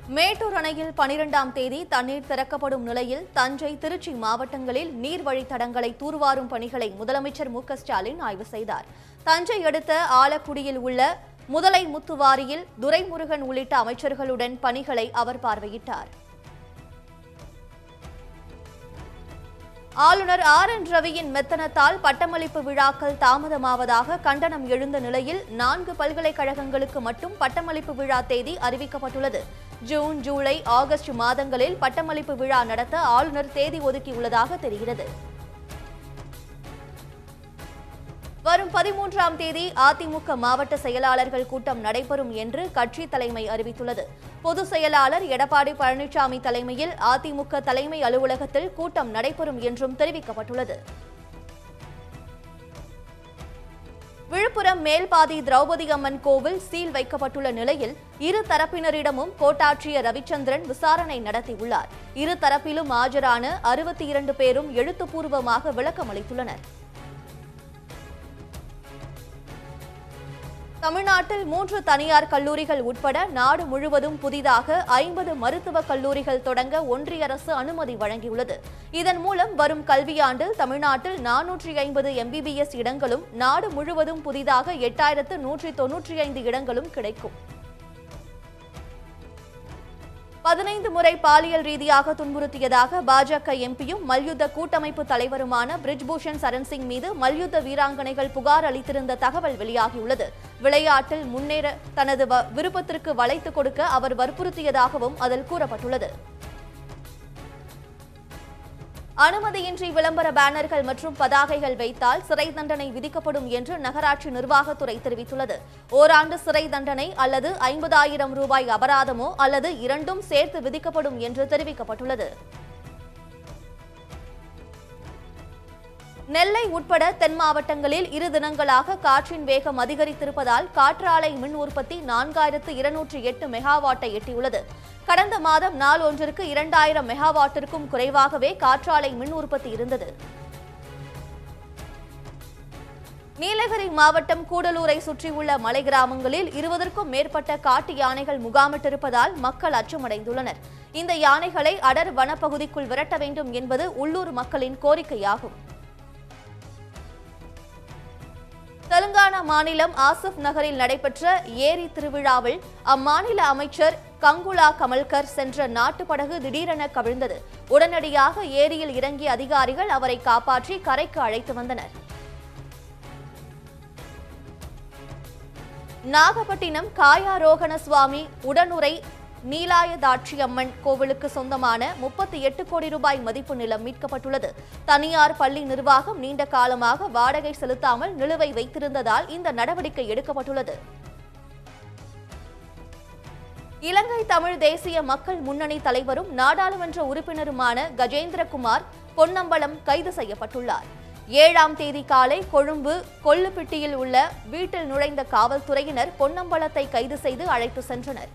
மேட்டூர் அணையில் பனிரெண்டாம் தேதி தண்ணீர் திறக்கப்படும் நிலையில் தஞ்சை திருச்சி மாவட்டங்களில் நீர்வழித்தடங்களை தூர்வாரும் பணிகளை முதலமைச்சர் மு க ஸ்டாலின் ஆய்வு செய்தார் தஞ்சை அடுத்த ஆலக்குடியில் உள்ள முதலை முத்துவாரியில் துரைமுருகன் உள்ளிட்ட அமைச்சர்களுடன் பணிகளை அவர் பார்வையிட்டார் ஆளுநர் ஆர் என் ரவியின் மெத்தனத்தால் பட்டமளிப்பு விழாக்கள் தாமதமாவதாக கண்டனம் எழுந்த நிலையில் நான்கு பல்கலைக்கழகங்களுக்கு மட்டும் பட்டமளிப்பு விழா தேதி அறிவிக்கப்பட்டுள்ளது ஜூன் ஜூலை ஆகஸ்ட் மாதங்களில் பட்டமளிப்பு விழா நடத்த ஆளுநர் தேதி ஒதுக்கியுள்ளதாக தெரிகிறது வரும் பதிமூன்றாம் தேதி அதிமுக மாவட்ட செயலாளர்கள் கூட்டம் நடைபெறும் என்று கட்சி தலைமை அறிவித்துள்ளது பொதுச் செயலாளர் எடப்பாடி பழனிசாமி தலைமையில் அதிமுக தலைமை அலுவலகத்தில் கூட்டம் நடைபெறும் என்றும் தெரிவிக்கப்பட்டுள்ளது விழுப்புரம் மேல்பாதி திரௌபதி அம்மன் கோவில் சீல் வைக்கப்பட்டுள்ள நிலையில் இரு தரப்பினரிடமும் கோட்டாட்சியர் ரவிச்சந்திரன் விசாரணை நடத்தியுள்ளார் இரு தரப்பிலும் ஆஜரான அறுபத்தி இரண்டு பேரும் எழுத்துப்பூர்வமாக விளக்கம் அளித்துள்ளனர் தமிழ்நாட்டில் மூன்று தனியார் கல்லூரிகள் உட்பட நாடு முழுவதும் புதிதாக ஐம்பது மருத்துவக் கல்லூரிகள் தொடங்க ஒன்றிய அரசு அனுமதி வழங்கியுள்ளது இதன் மூலம் வரும் கல்வியாண்டில் தமிழ்நாட்டில் நானூற்றி ஐம்பது எம்பிபிஎஸ் இடங்களும் நாடு முழுவதும் புதிதாக எட்டாயிரத்து நூற்றி தொன்னூற்றி ஐந்து இடங்களும் கிடைக்கும் பதினைந்து முறை பாலியல் ரீதியாக துன்புறுத்தியதாக பாஜக எம்பியும் மல்யுத்த கூட்டமைப்பு தலைவருமான பிரிஜ்பூஷன் சரண் சிங் மீது மல்யுத்த வீராங்கனைகள் புகார் அளித்திருந்த தகவல் வெளியாகியுள்ளது விளையாட்டில் முன்னேற தனது வ- விருப்பத்திற்கு வளைத்துக் கொடுக்க அவர் வற்புறுத்தியதாகவும் அதில் கூறப்பட்டுள்ளது அனுமதியின்றி விளம்பர பேனர்கள் மற்றும் பதாகைகள் வைத்தால் சிறை தண்டனை விதிக்கப்படும் என்று நகராட்சி நிர்வாகத்துறை தெரிவித்துள்ளது ஓராண்டு சிறை தண்டனை அல்லது ஐம்பதாயிரம் ரூபாய் அபராதமோ அல்லது இரண்டும் சேர்த்து விதிக்கப்படும் என்று தெரிவிக்கப்பட்டுள்ளது நெல்லை உட்பட தென் மாவட்டங்களில் இரு தினங்களாக காற்றின் வேகம் அதிகரித்திருப்பதால் காற்றாலை மின் உற்பத்தி நான்காயிரத்து இருநூற்றி எட்டு மெகாவாட்டை எட்டியுள்ளது கடந்த மாதம் நாள் ஒன்றிற்கு இரண்டாயிரம் மெகாவாட்டிற்கும் குறைவாகவே காற்றாலை மின் உற்பத்தி இருந்தது நீலகிரி மாவட்டம் கூடலூரை சுற்றியுள்ள மலை கிராமங்களில் இருபதற்கும் மேற்பட்ட காட்டு யானைகள் முகாமிட்டிருப்பதால் மக்கள் அச்சமடைந்துள்ளனர் இந்த யானைகளை அடர் வனப்பகுதிக்குள் விரட்ட வேண்டும் என்பது உள்ளூர் மக்களின் கோரிக்கையாகும் தெலுங்கானா மாநிலம் ஆசிப் நகரில் நடைபெற்ற ஏரி திருவிழாவில் அம்மாநில அமைச்சர் கங்குலா கமல்கர் சென்ற நாட்டு படகு திடீரென கவிழ்ந்தது உடனடியாக ஏரியில் இறங்கிய அதிகாரிகள் அவரை காப்பாற்றி கரைக்கு அழைத்து வந்தனர் நாகப்பட்டினம் காயாரோகண சுவாமி உடனுரை நீலாயதாட்சி அம்மன் கோவிலுக்கு சொந்தமான முப்பத்தி எட்டு கோடி ரூபாய் மதிப்பு நிலம் மீட்கப்பட்டுள்ளது தனியார் பள்ளி நிர்வாகம் நீண்ட காலமாக வாடகை செலுத்தாமல் நிலுவை வைத்திருந்ததால் இந்த நடவடிக்கை எடுக்கப்பட்டுள்ளது இலங்கை தமிழ் தேசிய மக்கள் முன்னணி தலைவரும் நாடாளுமன்ற உறுப்பினருமான கஜேந்திரகுமார் பொன்னம்பலம் கைது செய்யப்பட்டுள்ளார் ஏழாம் தேதி காலை கொழும்பு கொல்லுப்பிட்டியில் உள்ள வீட்டில் நுழைந்த காவல்துறையினர் பொன்னம்பலத்தை கைது செய்து அழைத்து சென்றனர்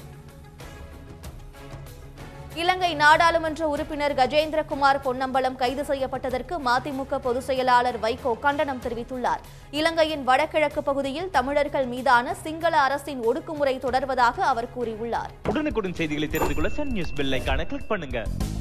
இலங்கை நாடாளுமன்ற உறுப்பினர் கஜேந்திரகுமார் பொன்னம்பலம் கைது செய்யப்பட்டதற்கு மதிமுக பொதுச் செயலாளர் வைகோ கண்டனம் தெரிவித்துள்ளார் இலங்கையின் வடகிழக்கு பகுதியில் தமிழர்கள் மீதான சிங்கள அரசின் ஒடுக்குமுறை தொடர்வதாக அவர் கூறியுள்ளார் உடனுக்குடன் செய்திகளை தெரிந்து கொள்ள சன் நியூஸ் பெல் ஐகானை கிளிக் பண்ணுங்க